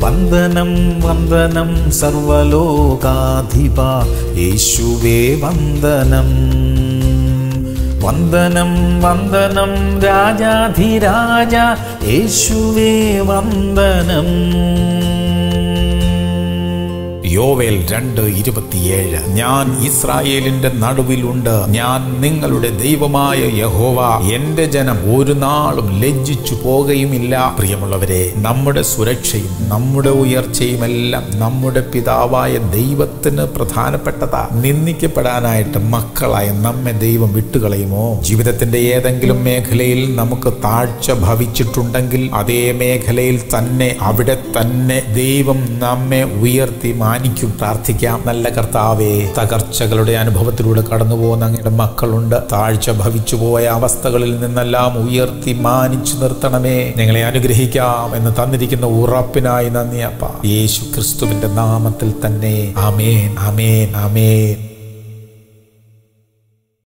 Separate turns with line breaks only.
വന്ദനം വന്ദനം സർവലോകാധിപ യേശുവേ വന്ദനം വന്ദനം വന്ദനം രാജാധിരാജ യേശുവേ വന്ദനം യോവേൽ രണ്ട് ഇരുപത്തിയേഴ് ഞാൻ ഇസ്രായേലിന്റെ നടുവിലുണ്ട് ഞാൻ നിങ്ങളുടെ ദൈവമായ യഹോവ എന്റെ ജനം ഒരു നാളും ലജ്ജിച്ചു പോകുകയുമില്ല പ്രിയമുള്ളവരെ നമ്മുടെ സുരക്ഷയും നമ്മുടെ ഉയർച്ചയും എല്ലാം നമ്മുടെ പിതാവായ ദൈവത്തിന് പ്രധാനപ്പെട്ടതാ നിന്ദിക്കപ്പെടാനായിട്ട് മക്കളായ നമ്മെ ദൈവം വിട്ടുകളയുമോ ജീവിതത്തിന്റെ ഏതെങ്കിലും മേഖലയിൽ നമുക്ക് താഴ്ച ഭവിച്ചിട്ടുണ്ടെങ്കിൽ അതേ മേഖലയിൽ തന്നെ അവിടെ തന്നെ ദൈവം നമ്മെ ഉയർത്തി മാനിക്കും പ്രാർത്ഥിക്കാം നല്ല കർത്താവേ തകർച്ചകളുടെ അനുഭവത്തിലൂടെ കടന്നു പോകുന്ന അങ്ങയുടെ മക്കളുണ്ട് താഴ്ച ഭവിച്ചു പോയ അവസ്ഥകളിൽ നിന്നെല്ലാം ഉയർത്തി മാനിച്ചു നിർത്തണമേ ഞങ്ങളെ അനുഗ്രഹിക്കാം എന്ന് തന്നിരിക്കുന്ന ഉറപ്പിനായി നന്ദി അപ്പ യേശു ക്രിസ്തുവിന്റെ നാമത്തിൽ തന്നെ ആമേൻ ആമേൻ ആമേൻ